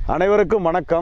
அனைவருக்கும் வணக்கம்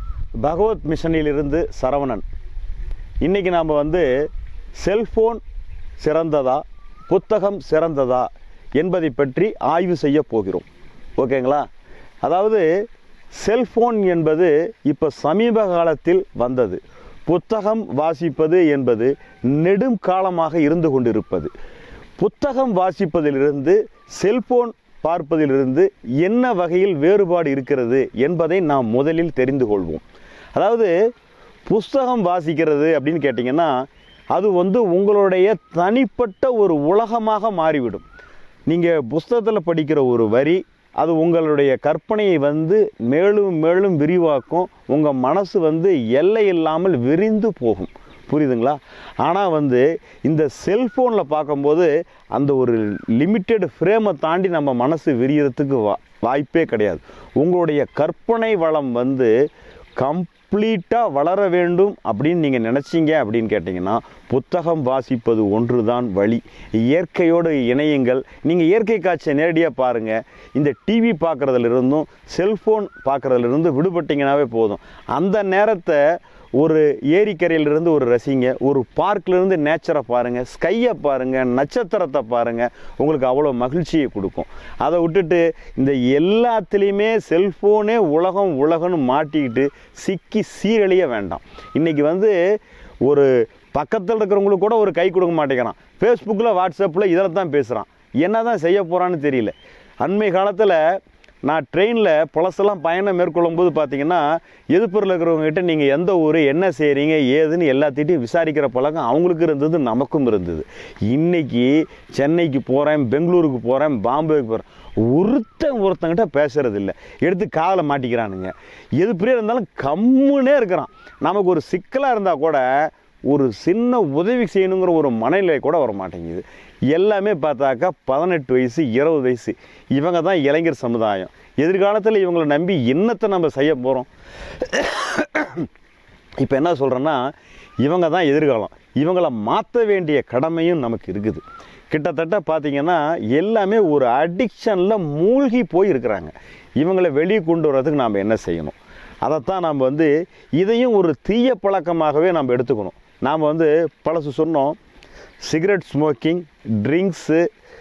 பகவத் மிஷனிலிருந்து சரவணன் இன்றைக்கி நாம் வந்து செல்ஃபோன் சிறந்ததா புத்தகம் சிறந்ததா என்பதை பற்றி ஆய்வு செய்ய போகிறோம் ஓகேங்களா அதாவது செல்ஃபோன் என்பது இப்போ சமீப காலத்தில் வந்தது புத்தகம் வாசிப்பது என்பது நெடும் காலமாக இருந்து கொண்டிருப்பது புத்தகம் வாசிப்பதிலிருந்து செல்போன் பார்ப்பதிலிருந்து என்ன வகையில் வேறுபாடு இருக்கிறது என்பதை நாம் முதலில் தெரிந்து கொள்வோம் அதாவது புஸ்தகம் வாசிக்கிறது அப்படின்னு கேட்டிங்கன்னா அது வந்து உங்களுடைய தனிப்பட்ட ஒரு உலகமாக மாறிவிடும் நீங்கள் புஸ்தகத்தில் படிக்கிற ஒரு வரி அது உங்களுடைய கற்பனையை வந்து மேலும் மேலும் விரிவாக்கும் உங்கள் மனசு வந்து எல்லை இல்லாமல் விரிந்து போகும் புரியுதுங்களா ஆனால் வந்து இந்த செல்ஃபோனில் பார்க்கும்போது அந்த ஒரு லிமிட்டெட் ஃப்ரேமை தாண்டி நம்ம மனசு விரியறதுக்கு வா வாய்ப்பே கிடையாது உங்களுடைய கற்பனை வளம் வந்து கம்ப்ளீட்டாக வளர வேண்டும் அப்படின்னு நீங்கள் நினச்சிங்க அப்படின்னு கேட்டிங்கன்னா புத்தகம் வாசிப்பது ஒன்று தான் வழி இயற்கையோடு இணையுங்கள் நீங்கள் இயற்கை காட்சியை நேரடியாக பாருங்கள் இந்த டிவி பார்க்குறதுலேருந்தும் செல்ஃபோன் பார்க்குறதுலேருந்து விடுபட்டிங்கனாவே போதும் அந்த நேரத்தை ஒரு ஏரிக்கரையிலிருந்து ஒரு ரசிங்க ஒரு பார்க்லேருந்து நேச்சரை பாருங்கள் ஸ்கையை பாருங்கள் நட்சத்திரத்தை பாருங்கள் உங்களுக்கு அவ்வளோ மகிழ்ச்சியை கொடுக்கும் அதை விட்டுட்டு இந்த எல்லாத்துலேயுமே செல்ஃபோனே உலகம் உலகம்னு மாட்டிக்கிட்டு சிக்கி சீரழிய வேண்டாம் இன்றைக்கி வந்து ஒரு பக்கத்தில் இருக்கிறவங்களுக்கு கூட ஒரு கை கொடுக்க மாட்டேங்கிறான் ஃபேஸ்புக்கில் வாட்ஸ்அப்பில் இதில் தான் பேசுகிறான் என்ன தான் செய்ய போகிறான்னு தெரியல அண்மை காலத்தில் நான் ட்ரெயினில் பழசெல்லாம் பயணம் மேற்கொள்ளும் போது பார்த்தீங்கன்னா எதிர்ப்புறில் இருக்கிறவங்ககிட்ட நீங்கள் எந்த ஊர் என்ன செய்கிறீங்க ஏதுன்னு எல்லாத்திட்டையும் விசாரிக்கிற பழக்கம் அவங்களுக்கு இருந்தது நமக்கும் இருந்தது இன்னைக்கு சென்னைக்கு போகிறேன் பெங்களூருக்கு போகிறேன் பாம்பேக்கு போகிறேன் ஒருத்தன் ஒருத்தங்கிட்ட பேசுறது இல்லை எடுத்து காதில் மாட்டிக்கிறானுங்க எது பிரியா இருந்தாலும் கம்முன்னே இருக்கிறான் நமக்கு ஒரு சிக்கலாக இருந்தால் கூட ஒரு சின்ன உதவி செய்யணுங்கிற ஒரு மனநிலை கூட வர மாட்டேங்குது எல்லாமே பார்த்தாக்கா பதினெட்டு வயசு இருபது வயசு இவங்க தான் இளைஞர் சமுதாயம் எதிர்காலத்தில் இவங்களை நம்பி என்னத்தை நம்ம செய்ய போகிறோம் இப்போ என்ன சொல்கிறேன்னா இவங்க தான் எதிர்காலம் இவங்களை மாற்ற வேண்டிய கடமையும் நமக்கு இருக்குது கிட்டத்தட்ட பார்த்தீங்கன்னா எல்லாமே ஒரு அடிக்ஷனில் மூழ்கி போய் இருக்கிறாங்க இவங்களை வெளியே கொண்டு வர்றதுக்கு நாம் என்ன செய்யணும் அதைத்தான் நாம் வந்து இதையும் ஒரு தீய பழக்கமாகவே நம்ம எடுத்துக்கணும் நாம் வந்து பழசு சொன்னோம் cigarette smoking drinks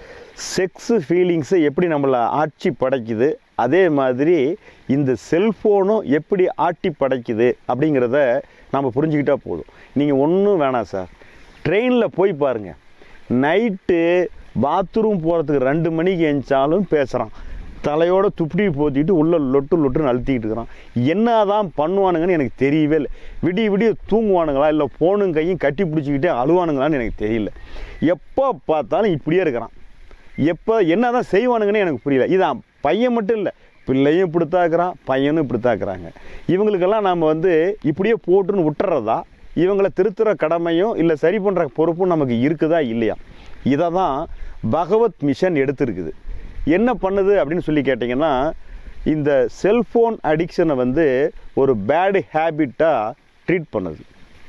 sex feelings எப்படி நம்மளை ஆட்சி படைக்குது அதே மாதிரி இந்த செல்ஃபோனும் எப்படி ஆட்டி படைக்குது அப்படிங்கிறத நம்ம புரிஞ்சுக்கிட்டா போதும் நீங்கள் ஒன்றும் வேணாம் சார் ட்ரெயினில் போய் பாருங்கள் நைட்டு பாத்ரூம் போகிறதுக்கு ரெண்டு மணிக்கு எழுந்தாலும் பேசுகிறான் தலையோட துப்படி போத்திட்டு உள்ள லொட்டு லொட்டுன்னு அழுத்திக்கிட்டு இருக்கிறான் என்ன தான் பண்ணுவானுங்கன்னு எனக்கு தெரியவே இல்லை விடிய விடிய தூங்குவானுங்களா இல்லை போனும் கையும் கட்டி பிடிச்சிக்கிட்டே அழுவானுங்களான்னு எனக்கு தெரியல எப்போ பார்த்தாலும் இப்படியே இருக்கிறான் எப்போ என்ன தான் செய்வானுங்கன்னு எனக்கு புரியல இதான் பையன் மட்டும் இல்லை பிள்ளையும் இப்படித்தாக்குறான் பையனும் இப்படித்தாக்குறாங்க இவங்களுக்கெல்லாம் நாம் வந்து இப்படியே போட்டுன்னு விட்டுறதா இவங்களை திருத்துற கடமையும் இல்லை சரி பண்ணுற பொறுப்பும் நமக்கு இருக்குதா இல்லையா இதை தான் பகவத் மிஷன் எடுத்திருக்குது என்ன பண்ணுது அப்படின்னு சொல்லி கேட்டிங்கன்னா இந்த செல்ஃபோன் அடிக்ஷனை வந்து ஒரு பேடு ஹேபிட்டாக ட்ரீட் பண்ணுது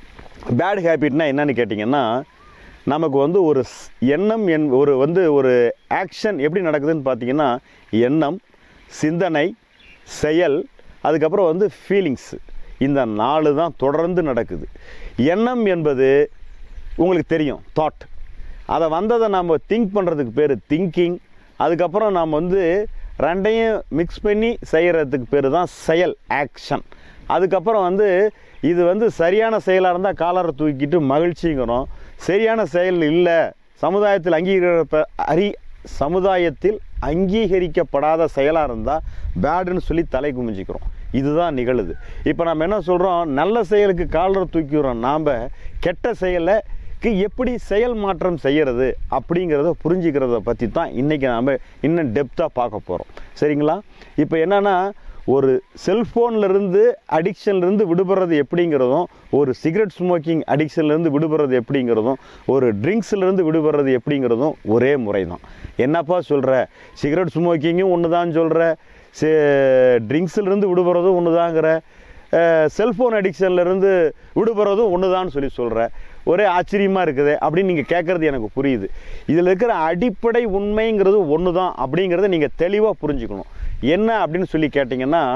பேட் ஹேபிட்னா என்னன்னு கேட்டிங்கன்னா நமக்கு வந்து ஒரு ஸ்- எண்ணம் என் ஒரு வந்து ஒரு ஆக்ஷன் எப்படி நடக்குதுன்னு பார்த்தீங்கன்னா எண்ணம் சிந்தனை செயல் அதுக்கப்புறம் வந்து ஃபீலிங்ஸ் இந்த நாலு தான் தொடர்ந்து நடக்குது எண்ணம் என்பது உங்களுக்கு தெரியும் தாட் அதை வந்ததை நம்ம திங்க் பண்ணுறதுக்கு பேர் திங்கிங் அதுக்கப்புறம் நாம் வந்து ரெண்டையும் மிக்ஸ் பண்ணி செய்கிறதுக்கு பேர் தான் செயல் ஆக்ஷன் அதுக்கப்புறம் வந்து இது வந்து சரியான செயலாக இருந்தால் காலரை தூக்கிட்டு மகிழ்ச்சிங்கிறோம் சரியான செயல் இல்லை சமுதாயத்தில் அங்கீகரிப்ப அறி சமுதாயத்தில் அங்கீகரிக்கப்படாத செயலாக இருந்தால் பேடுன்னு சொல்லி தலை குமிஞ்சிக்கிறோம் இதுதான் நிகழுது இப்போ நம்ம என்ன சொல்கிறோம் நல்ல செயலுக்கு காலரை தூக்கிடுறோம் நாம் கெட்ட செயலுக்கு எப்படி செயல் மாற்றம் செய்கிறது அப்படிங்கிறத புரிஞ்சுக்கிறத பற்றி தான் இன்றைக்கி நாம் இன்னும் டெப்த்தாக பார்க்க போகிறோம் சரிங்களா இப்போ என்னென்னா ஒரு செல்ஃபோன்லேருந்து அடிக்ஷன்லேருந்து விடுபடுறது எப்படிங்கிறதும் ஒரு சிகரெட் ஸ்மோக்கிங் அடிக்ஷன்லேருந்து விடுபடுறது எப்படிங்கிறதும் ஒரு ட்ரிங்க்ஸ்லேருந்து விடுபடுறது எப்படிங்கிறதும் ஒரே முறை தான் என்னப்பா சொல்கிற சிகரெட் ஸ்மோக்கிங்கும் ஒன்று தான் சொல்கிற சே ட்ரிங்க்ஸ்லேருந்து விடுபடுறதும் ஒன்று தாங்கிற செல்ஃபோன் அடிக்ஷன்லேருந்து விடுபடுறதும் ஒன்று தான் சொல்லி சொல்கிற ஒரே ஆச்சரியமாக இருக்குது அப்படின்னு நீங்கள் கேட்குறது எனக்கு புரியுது இதில் இருக்கிற அடிப்படை உண்மைங்கிறது ஒன்று தான் அப்படிங்கிறத நீங்கள் தெளிவாக புரிஞ்சுக்கணும் என்ன அப்படின்னு சொல்லி கேட்டிங்கன்னா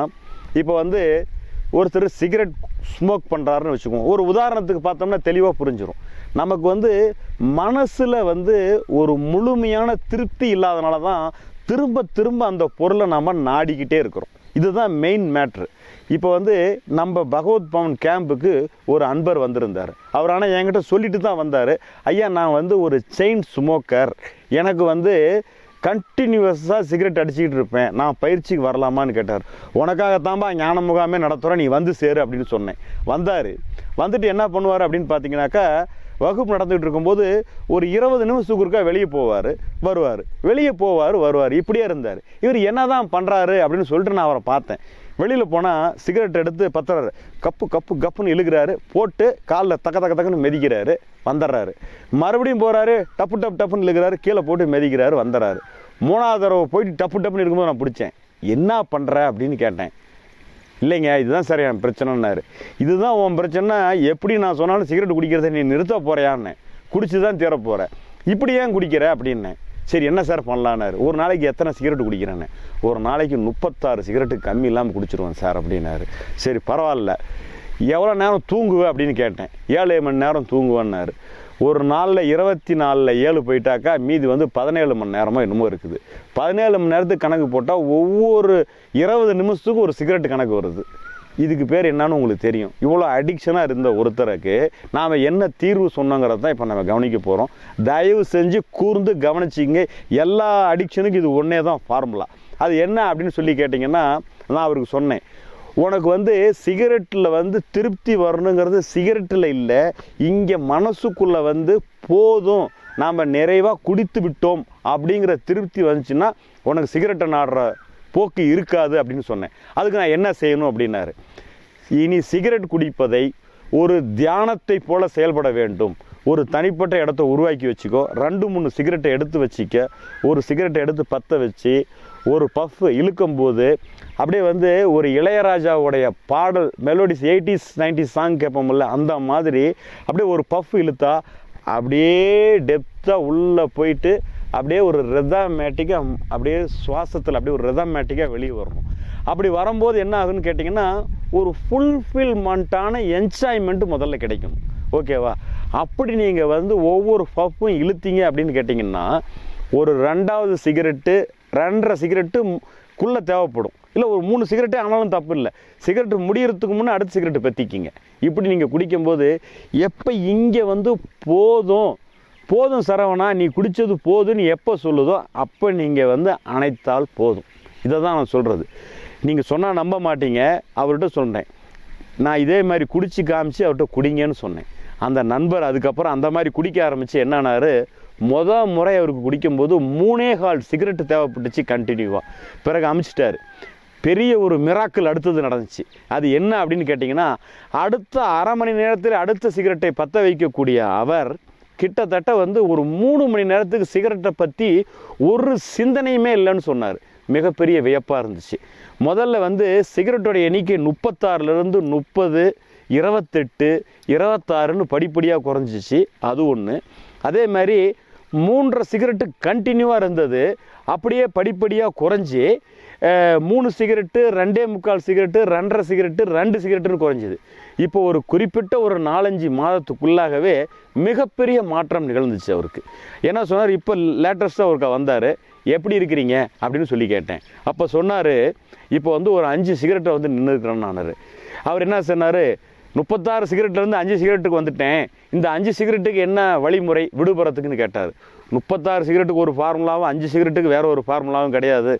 இப்போ வந்து ஒருத்தர் சிகரெட் ஸ்மோக் பண்ணுறாருன்னு வச்சுக்குவோம் ஒரு உதாரணத்துக்கு பார்த்தோம்னா தெளிவாக புரிஞ்சிடும் நமக்கு வந்து மனசில் வந்து ஒரு முழுமையான திருப்தி இல்லாதனால தான் திரும்ப திரும்ப அந்த பொருளை நம்ம நாடிக்கிட்டே இருக்கிறோம் இதுதான் மெயின் மேட்ரு இப்போ வந்து நம்ம பகவத் பவன் கேம்புக்கு ஒரு அன்பர் வந்திருந்தார் அவர் ஆனால் என்கிட்ட சொல்லிட்டு தான் வந்தார் ஐயா நான் வந்து ஒரு செயின் ஸ்மோக்கர் எனக்கு வந்து கண்டினியூவஸாக சிகரெட் அடிச்சுக்கிட்டு இருப்பேன் நான் பயிற்சிக்கு வரலாமான்னு கேட்டார் உனக்காகத்தான்பா ஞான முகாமே நடத்துகிறேன் நீ வந்து சேரு அப்படின்னு சொன்னேன் வந்தார் வந்துட்டு என்ன பண்ணுவார் அப்படின்னு பார்த்தீங்கன்னாக்கா வகுப்பு நடந்துகிட்டு இருக்கும்போது ஒரு இருபது நிமிஷத்துக்கு ஒருக்கா வெளியே போவார் வருவார் வெளியே போவார் வருவார் இப்படியே இருந்தார் இவர் என்ன தான் பண்ணுறாரு அப்படின்னு சொல்லிட்டு நான் அவரை பார்த்தேன் வெளியில் போனால் சிகரெட் எடுத்து பத்துறாரு கப்பு கப்பு கப்புன்னு இழுக்கிறாரு போட்டு காலில் தக்க தக்க தக்கன்னு மிதிக்கிறாரு வந்துடுறாரு மறுபடியும் போகிறாரு டப்பு டப்பு டப்புன்னு இழுக்கிறாரு கீழே போட்டு மிதிக்கிறாரு வந்துடுறாரு மூணாவது தடவை போயிட்டு டப்பு டப்புன்னு இருக்கும்போது நான் பிடிச்சேன் என்ன பண்ணுற அப்படின்னு கேட்டேன் இல்லைங்க இதுதான் சார் என் பிரச்சனைன்னாரு இதுதான் உன் பிரச்சனை எப்படி நான் சொன்னாலும் சிகரெட் குடிக்கிறத நீ நிறுத்த போறியான்னு குடிச்சு தான் தீர போகிற இப்படி ஏன் குடிக்கிற அப்படின்னேன் சரி என்ன சார் பண்ணலான்னாரு ஒரு நாளைக்கு எத்தனை சிகரெட் குடிக்கிறேன்னு ஒரு நாளைக்கு முப்பத்தாறு சிகரெட்டு கம்மி இல்லாமல் குடிச்சிருவேன் சார் அப்படின்னாரு சரி பரவாயில்ல எவ்வளோ நேரம் தூங்குவேன் அப்படின்னு கேட்டேன் ஏழு மணி நேரம் தூங்குவேன்னாரு ஒரு நாளில் இருபத்தி நாலில் ஏழு போயிட்டாக்கா மீதி வந்து பதினேழு மணி நேரமோ என்னமோ இருக்குது பதினேழு மணி நேரத்துக்கு கணக்கு போட்டால் ஒவ்வொரு இருபது நிமிஷத்துக்கும் ஒரு சிகரெட் கணக்கு வருது இதுக்கு பேர் என்னன்னு உங்களுக்கு தெரியும் இவ்வளோ அடிக்ஷனாக இருந்த ஒருத்தருக்கு நாம் என்ன தீர்வு சொன்னோங்கிறத தான் இப்போ நம்ம கவனிக்க போகிறோம் தயவு செஞ்சு கூர்ந்து கவனிச்சிங்க எல்லா அடிக்ஷனுக்கும் இது ஒன்றே தான் ஃபார்முலா அது என்ன அப்படின்னு சொல்லி கேட்டிங்கன்னா நான் அவருக்கு சொன்னேன் உனக்கு வந்து சிகரெட்டில் வந்து திருப்தி வரணுங்கிறது சிகரெட்டில் இல்லை இங்கே மனசுக்குள்ளே வந்து போதும் நாம் நிறைவாக குடித்து விட்டோம் அப்படிங்கிற திருப்தி வந்துச்சுன்னா உனக்கு சிகரெட்டை நாடுற போக்கு இருக்காது அப்படின்னு சொன்னேன் அதுக்கு நான் என்ன செய்யணும் அப்படின்னாரு இனி சிகரெட் குடிப்பதை ஒரு தியானத்தை போல செயல்பட வேண்டும் ஒரு தனிப்பட்ட இடத்த உருவாக்கி வச்சுக்கோ ரெண்டு மூணு சிகரெட்டை எடுத்து வச்சிக்க ஒரு சிகரெட்டை எடுத்து பற்ற வச்சு ஒரு பஃப் இழுக்கும்போது அப்படியே வந்து ஒரு இளையராஜாவுடைய பாடல் மெலோடிஸ் எயிட்டிஸ் நைன்டிஸ் சாங் கேட்போம்ல அந்த மாதிரி அப்படியே ஒரு பஃப் இழுத்தா அப்படியே டெப்த்தாக உள்ளே போயிட்டு அப்படியே ஒரு ரெதாமேட்டிக்காக அப்படியே சுவாசத்தில் அப்படியே ஒரு ரெதாமேட்டிக்காக வெளியே வரணும் அப்படி வரும்போது என்ன ஆகுன்னு கேட்டிங்கன்னா ஒரு ஃபுல்ஃபில்மெண்ட்டான என்ஜாய்மெண்ட் முதல்ல கிடைக்கும் ஓகேவா அப்படி நீங்கள் வந்து ஒவ்வொரு பஃப்பும் இழுத்தீங்க அப்படின்னு கேட்டிங்கன்னா ஒரு ரெண்டாவது சிகரெட்டு ரெண்டரை சிகரெட்டு குள்ளே தேவைப்படும் இல்லை ஒரு மூணு சிகரெட்டே ஆனாலும் தப்பு இல்லை சிகரெட்டு முடியறதுக்கு முன்னே அடுத்த சிகரெட்டு பற்றிக்கிங்க இப்படி நீங்கள் குடிக்கும்போது எப்போ இங்கே வந்து போதும் போதும் சரவணா நீ குடித்தது போதும்னு எப்போ சொல்லுதோ அப்போ நீங்கள் வந்து அணைத்தால் போதும் இதை தான் நான் சொல்கிறது நீங்கள் சொன்னால் நம்ப மாட்டீங்க அவர்கிட்ட சொன்னேன் நான் இதே மாதிரி குடிச்சு காமிச்சு அவர்கிட்ட குடிங்கன்னு சொன்னேன் அந்த நண்பர் அதுக்கப்புறம் அந்த மாதிரி குடிக்க ஆரம்பித்து என்னன்னாரு முத முறை அவருக்கு குடிக்கும்போது மூணே கால் சிகரெட்டு தேவைப்பட்டுச்சு கண்டினியூவாக பிறகு அமிச்சிட்டாரு பெரிய ஒரு மிராக்கிள் அடுத்தது நடந்துச்சு அது என்ன அப்படின்னு கேட்டிங்கன்னா அடுத்த அரை மணி நேரத்தில் அடுத்த சிகரெட்டை பற்ற வைக்கக்கூடிய அவர் கிட்டத்தட்ட வந்து ஒரு மூணு மணி நேரத்துக்கு சிகரெட்டை பற்றி ஒரு சிந்தனையுமே இல்லைன்னு சொன்னார் மிகப்பெரிய வியப்பாக இருந்துச்சு முதல்ல வந்து சிகரெட்டோட எண்ணிக்கை முப்பத்தாறுலேருந்து முப்பது இருபத்தெட்டு இருபத்தாறுன்னு படிப்படியாக குறைஞ்சிச்சு அது ஒன்று அதே மாதிரி மூன்றரை சிகரெட்டு கண்டினியூவாக இருந்தது அப்படியே படிப்படியாக குறைஞ்சி அஹ், மூணு சிகரெட்டு ரெண்டே முக்கால் சிகரெட்டு ரெண்டரை சிகரெட்டு ரெண்டு சிகரெட்டுன்னு குறைஞ்சிது இப்போ ஒரு குறிப்பிட்ட ஒரு நாலஞ்சு மாதத்துக்குள்ளாகவே மிகப்பெரிய மாற்றம் நிகழ்ந்துச்சு அவருக்கு என்ன சொன்னார் இப்போ லேட்டஸ்ட்டாக ஒருக்கா வந்தார் எப்படி இருக்கிறீங்க அப்படின்னு சொல்லி கேட்டேன் அப்போ சொன்னார் இப்போ வந்து ஒரு அஞ்சு சிகரெட்டை வந்து நின்று இருக்கிறேன்னாரு அவர் என்ன சொன்னார் முப்பத்தாறு சிகரெட்லேருந்து அஞ்சு சிகரெட்டுக்கு வந்துட்டேன் இந்த அஞ்சு சிகரெட்டுக்கு என்ன வழிமுறை விடுபடுறதுக்குன்னு கேட்டார் முப்பத்தாறு சிகரெட்டுக்கு ஒரு ஃபார்முலாவும் அஞ்சு சிகரெட்டுக்கு வேற ஒரு ஃபார்முலாவும் கிடையாது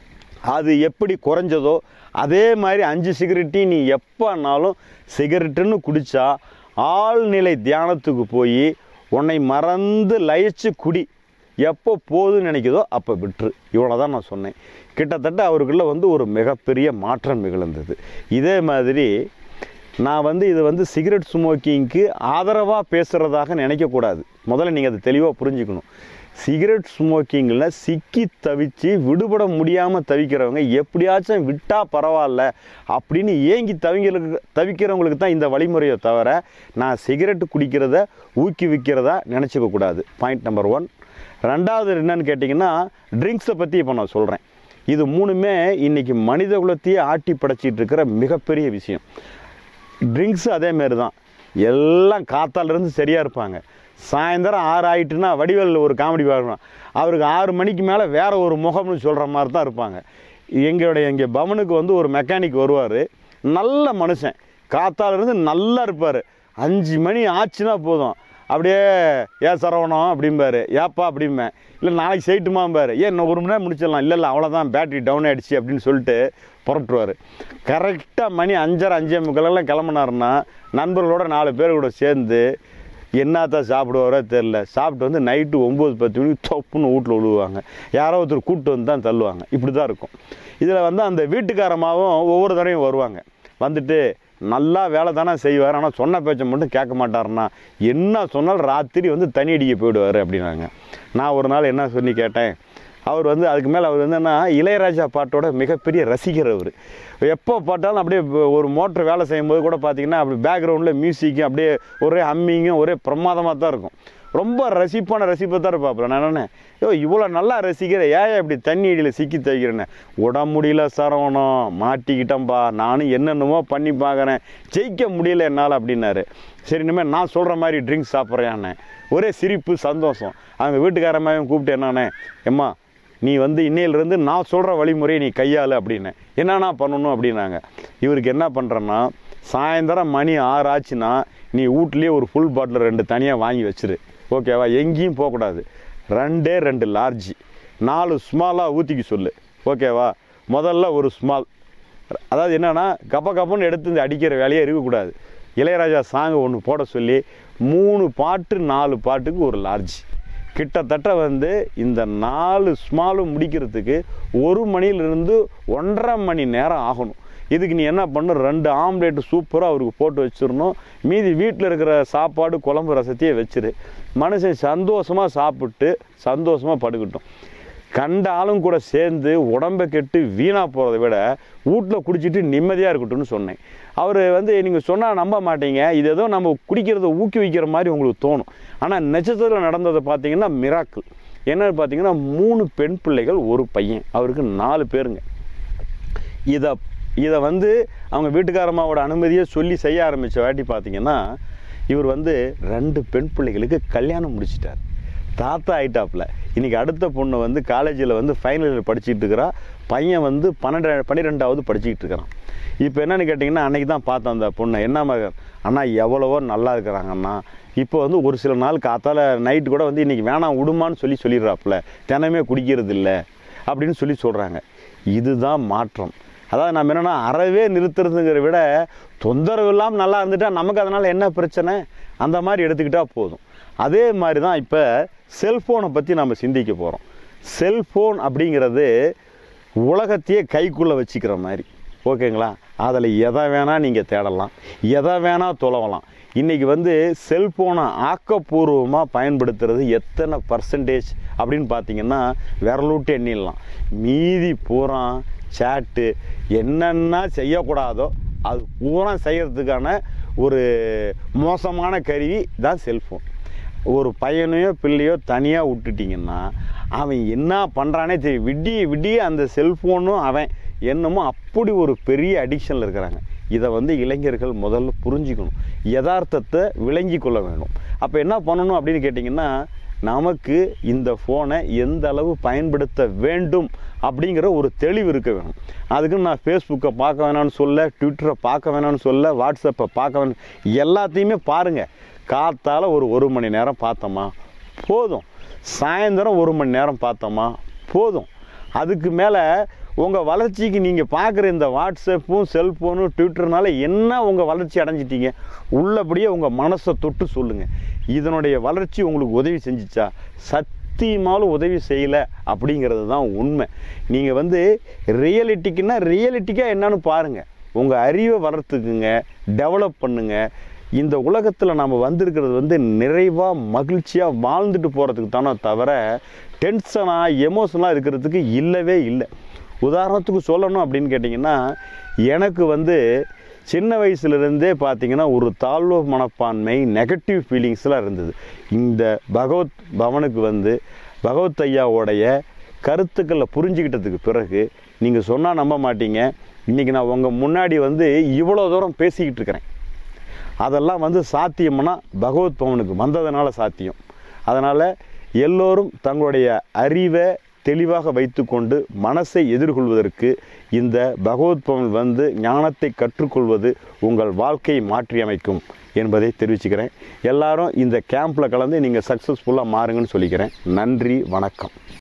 அது எப்படி குறைஞ்சதோ அதே மாதிரி அஞ்சு சிகரெட்டையும் நீ எப்போனாலும் சிகரெட்டுன்னு குடித்தா ஆழ்நிலை தியானத்துக்கு போய் உன்னை மறந்து லயிச்சு குடி எப்போ போதுன்னு நினைக்குதோ அப்போ விட்டுரு இவ்வளோ தான் நான் சொன்னேன் கிட்டத்தட்ட அவருக்குள்ள வந்து ஒரு மிகப்பெரிய மாற்றம் நிகழ்ந்தது இதே மாதிரி நான் வந்து இது வந்து சிகரெட் ஸ்மோக்கிங்க்கு ஆதரவாக பேசுகிறதாக நினைக்கக்கூடாது முதல்ல நீங்கள் அதை தெளிவாக புரிஞ்சுக்கணும் சிகரெட் ஸ்மோக்கிங்கில் சிக்கி தவிச்சு விடுபட முடியாமல் தவிக்கிறவங்க எப்படியாச்சும் விட்டால் பரவாயில்ல அப்படின்னு ஏங்கி தவிங்களுக்கு தவிக்கிறவங்களுக்கு தான் இந்த வழிமுறையை தவிர நான் சிகரெட் குடிக்கிறத ஊக்குவிக்கிறதா நினச்சிக்க கூடாது பாயிண்ட் நம்பர் ஒன் ரெண்டாவது என்னன்னு கேட்டிங்கன்னா ட்ரிங்க்ஸை பற்றி இப்போ நான் சொல்கிறேன் இது மூணுமே இன்னைக்கு மனித குலத்தையே ஆட்டி படைச்சிட்டு இருக்கிற மிகப்பெரிய விஷயம் ட்ரிங்க்ஸு அதேமாரி தான் எல்லாம் காத்தாலேருந்து சரியாக இருப்பாங்க சாயந்தரம் ஆறு ஆயிட்டுனா வடிவேல் ஒரு காமெடி பார்க்கணும் அவருக்கு ஆறு மணிக்கு மேலே வேற ஒரு முகம்னு சொல்கிற மாதிரி தான் இருப்பாங்க எங்களுடைய எங்கள் பவனுக்கு வந்து ஒரு மெக்கானிக் வருவார் நல்ல மனுஷன் காத்தாலேருந்து நல்லா இருப்பார் அஞ்சு மணி ஆச்சுன்னா போதும் அப்படியே ஏன் சரவணம் அப்படிம்பாரு ஏப்பா அப்படிம்பேன் இல்லை நாளைக்கு செய்யட்டுமாம்பாரு ஏன் இன்னும் ஒரு மணி நேரம் முடிச்சிடலாம் இல்லை இல்லை அவ்வளோதான் பேட்டரி டவுன் ஆகிடுச்சு அப்படின்னு சொல்லிட்டு புரட்டுவார் கரெக்டாக மணி அஞ்சரை அஞ்சே முக்காலெல்லாம் கிளம்புனாருன்னா நண்பர்களோட நாலு பேர் கூட சேர்ந்து என்னத்தான் சாப்பிடுவாரோ தெரில சாப்பிட்டு வந்து நைட்டு ஒம்பது பத்து மணிக்கு தொப்புன்னு வீட்டில் விழுவாங்க யாரோ ஒருத்தர் கூப்பிட்டு வந்து தான் தள்ளுவாங்க இப்படி தான் இருக்கும் இதில் வந்து அந்த வீட்டுக்காரமாவும் ஒவ்வொரு தடவையும் வருவாங்க வந்துட்டு நல்லா வேலை தானே செய்வார் ஆனால் சொன்ன பேச்சை மட்டும் கேட்க மாட்டாருன்னா என்ன சொன்னாலும் ராத்திரி வந்து தண்ணி அடிக்க போயிடுவார் அப்படின்னாங்க நான் ஒரு நாள் என்ன சொல்லி கேட்டேன் அவர் வந்து அதுக்கு மேலே அவர் வந்து என்ன இளையராஜா பாட்டோட மிகப்பெரிய ரசிகர் அவர் எப்போ பாட்டாலும் அப்படியே இப்ப ஒரு மோட்டர் வேலை செய்யும்போது கூட பார்த்தீங்கன்னா அப்படி பேக்ரவுண்டில் மியூசிக்கும் அப்படியே ஒரே ஹம்மிங்கும் ஒரே பிரமாதமாக தான் இருக்கும் ரொம்ப ரசிப்பான ரசிப்பை தான் இருப்பாப்புல நான் என்ன ஐயோ இவ்வளோ நல்லா ரசிக்கிற ஏன் இப்படி தண்ணி அடியில் சிக்கி தைக்கிறேன்னு உட முடியல சரவணம் மாட்டிக்கிட்டேன்பா நானும் என்னென்னமோ பண்ணி பார்க்குறேன் ஜெயிக்க முடியல என்னால் அப்படின்னாரு சரி இனிமேல் நான் சொல்கிற மாதிரி ட்ரிங்க்ஸ் சாப்பிட்றேன்னு ஒரே சிரிப்பு சந்தோஷம் அவங்க வீட்டுக்காரமாவையும் கூப்பிட்டு என்னானே எம்மா நீ வந்து இன்னையிலிருந்து நான் சொல்கிற வழிமுறையை நீ கையாளு அப்படின்னு என்னென்ன பண்ணணும் அப்படின்னாங்க இவருக்கு என்ன பண்ணுறேன்னா சாயந்தரம் மணி ஆறு ஆச்சுன்னா நீ வீட்லேயே ஒரு ஃபுல் பாட்டில் ரெண்டு தனியாக வாங்கி வச்சிரு ஓகேவா எங்கேயும் போகக்கூடாது ரெண்டே ரெண்டு லார்ஜ் நாலு ஸ்மாலாக ஊற்றிக்க சொல்லு ஓகேவா முதல்ல ஒரு ஸ்மால் அதாவது என்னன்னா கப்ப கப்பன்னு எடுத்து இந்த அடிக்கிற வேலையே இருக்கக்கூடாது இளையராஜா சாங் ஒன்று போட சொல்லி மூணு பாட்டு நாலு பாட்டுக்கு ஒரு லார்ஜ் கிட்டத்தட்ட வந்து இந்த நாலு ஸ்மாலும் முடிக்கிறதுக்கு ஒரு மணியிலிருந்து ஒன்றரை மணி நேரம் ஆகணும் இதுக்கு நீ என்ன பண்ணு ரெண்டு ஆம்லேட் சூப்பராக அவருக்கு போட்டு வச்சிடணும் மீதி வீட்டில் இருக்கிற சாப்பாடு குழம்பு ரசத்தையே வச்சிரு மனுஷன் சந்தோஷமாக சாப்பிட்டு சந்தோஷமாக படுக்கட்டும் கண்ட ஆளும் கூட சேர்ந்து உடம்பை கெட்டு வீணாக போகிறத விட வீட்டில் குடிச்சிட்டு நிம்மதியாக இருக்கட்டும்னு சொன்னேன் அவர் வந்து நீங்கள் சொன்னால் நம்ப மாட்டீங்க இது ஏதோ நம்ம குடிக்கிறத ஊக்குவிக்கிற மாதிரி உங்களுக்கு தோணும் ஆனால் நிஜத்தில் நடந்ததை பார்த்தீங்கன்னா மிராக்கிள் என்னன்னு பார்த்தீங்கன்னா மூணு பெண் பிள்ளைகள் ஒரு பையன் அவருக்கு நாலு பேருங்க இதை இதை வந்து அவங்க வீட்டுக்காரம்மாவோட அனுமதியை சொல்லி செய்ய ஆரம்பித்த வாட்டி பார்த்தீங்கன்னா இவர் வந்து ரெண்டு பெண் பிள்ளைகளுக்கு கல்யாணம் முடிச்சிட்டார் தாத்தா ஆயிட்டாப்புல இன்னைக்கு அடுத்த பொண்ணு வந்து காலேஜில் வந்து ஃபைனல் இயர் படிச்சுட்டு இருக்கிறா பையன் வந்து பன்னெண்டு பன்னிரெண்டாவது படிச்சுக்கிட்டு இருக்கிறான் இப்போ என்னன்னு கேட்டிங்கன்னா அன்னைக்கு தான் பார்த்தேன் அந்த பொண்ணை என்ன மகன் அண்ணா எவ்வளவோ நல்லா இருக்கிறாங்க அண்ணா இப்போ வந்து ஒரு சில நாள் காத்தால நைட்டு கூட வந்து இன்னைக்கு வேணாம் விடுமான்னு சொல்லி சொல்லிடுறாப்புல தினமே குடிக்கிறது இல்லை அப்படின்னு சொல்லி சொல்கிறாங்க இதுதான் மாற்றம் அதாவது நம்ம என்னென்னா அறவே நிறுத்துறதுங்கிற விட தொந்தரவு இல்லாமல் நல்லா இருந்துட்டா நமக்கு அதனால் என்ன பிரச்சனை அந்த மாதிரி எடுத்துக்கிட்டால் போதும் அதே மாதிரி தான் இப்போ செல்ஃபோனை பற்றி நம்ம சிந்திக்க போகிறோம் செல்ஃபோன் அப்படிங்கிறது உலகத்தையே கைக்குள்ளே வச்சுக்கிற மாதிரி ஓகேங்களா அதில் எதை வேணால் நீங்கள் தேடலாம் எதை வேணால் தொலைவலாம் இன்றைக்கி வந்து செல்ஃபோனை ஆக்கப்பூர்வமாக பயன்படுத்துறது எத்தனை பர்சன்டேஜ் அப்படின்னு பார்த்தீங்கன்னா விரலூட்டு எண்ணிடலாம் மீதி பூரா சேட்டு என்னென்ன செய்யக்கூடாதோ அது பூரா செய்கிறதுக்கான ஒரு மோசமான கருவி தான் செல்ஃபோன் ஒரு பையனையோ பிள்ளையோ தனியாக விட்டுட்டிங்கன்னா அவன் என்ன பண்ணுறானே தெரியும் விடிய விடிய அந்த செல்ஃபோனும் அவன் என்னமோ அப்படி ஒரு பெரிய அடிக்ஷனில் இருக்கிறாங்க இதை வந்து இளைஞர்கள் முதல்ல புரிஞ்சுக்கணும் யதார்த்தத்தை விளங்கி கொள்ள வேணும் அப்போ என்ன பண்ணணும் அப்படின்னு கேட்டிங்கன்னா நமக்கு இந்த ஃபோனை எந்த அளவு பயன்படுத்த வேண்டும் அப்படிங்கிற ஒரு தெளிவு இருக்க வேணும் அதுக்கு நான் ஃபேஸ்புக்கை பார்க்க வேணாம்னு சொல்ல ட்விட்டரை பார்க்க வேணாம்னு சொல்ல வாட்ஸ்அப்பை பார்க்க வேணும் எல்லாத்தையுமே பாருங்கள் காத்தால ஒரு ஒரு மணி நேரம் பார்த்தோமா போதும் சாயந்தரம் ஒரு மணி நேரம் பார்த்தோமா போதும் அதுக்கு மேலே உங்கள் வளர்ச்சிக்கு நீங்கள் பார்க்குற இந்த வாட்ஸ்அப்பும் செல்ஃபோனும் ட்விட்டர்னால என்ன உங்கள் வளர்ச்சி அடைஞ்சிட்டீங்க உள்ளபடியே உங்கள் மனசை தொட்டு சொல்லுங்கள் இதனுடைய வளர்ச்சி உங்களுக்கு உதவி செஞ்சிச்சா சத்தியமாலும் உதவி செய்யலை அப்படிங்கிறது தான் உண்மை நீங்கள் வந்து ரியலிட்டிக்குன்னா ரியலிட்டிக்காக என்னன்னு பாருங்கள் உங்கள் அறிவை வளர்த்துக்குங்க டெவலப் பண்ணுங்கள் இந்த உலகத்தில் நம்ம வந்திருக்கிறது வந்து நிறைவாக மகிழ்ச்சியாக வாழ்ந்துட்டு போகிறதுக்கு தானே தவிர டென்ஷனாக எமோஷனலாக இருக்கிறதுக்கு இல்லவே இல்லை உதாரணத்துக்கு சொல்லணும் அப்படின்னு கேட்டிங்கன்னா எனக்கு வந்து சின்ன வயசுலேருந்தே பார்த்தீங்கன்னா ஒரு தாழ்வு மனப்பான்மை நெகட்டிவ் ஃபீலிங்ஸ்லாம் இருந்தது இந்த பகவத் பவனுக்கு வந்து பகவத் ஐயாவோடைய கருத்துக்களை புரிஞ்சுக்கிட்டதுக்கு பிறகு நீங்கள் சொன்னால் நம்ப மாட்டீங்க இன்றைக்கி நான் உங்கள் முன்னாடி வந்து இவ்வளோ தூரம் பேசிக்கிட்டு இருக்கிறேன் அதெல்லாம் வந்து சாத்தியம்னா பகவத் பவனுக்கு வந்ததுனால சாத்தியம் அதனால் எல்லோரும் தங்களுடைய அறிவை தெளிவாக வைத்துக்கொண்டு மனசை எதிர்கொள்வதற்கு இந்த பகவத் பவன் வந்து ஞானத்தை கற்றுக்கொள்வது உங்கள் வாழ்க்கையை மாற்றியமைக்கும் என்பதை தெரிவிச்சுக்கிறேன் எல்லாரும் இந்த கேம்பில் கலந்து நீங்கள் சக்ஸஸ்ஃபுல்லாக மாறுங்கன்னு சொல்லிக்கிறேன் நன்றி வணக்கம்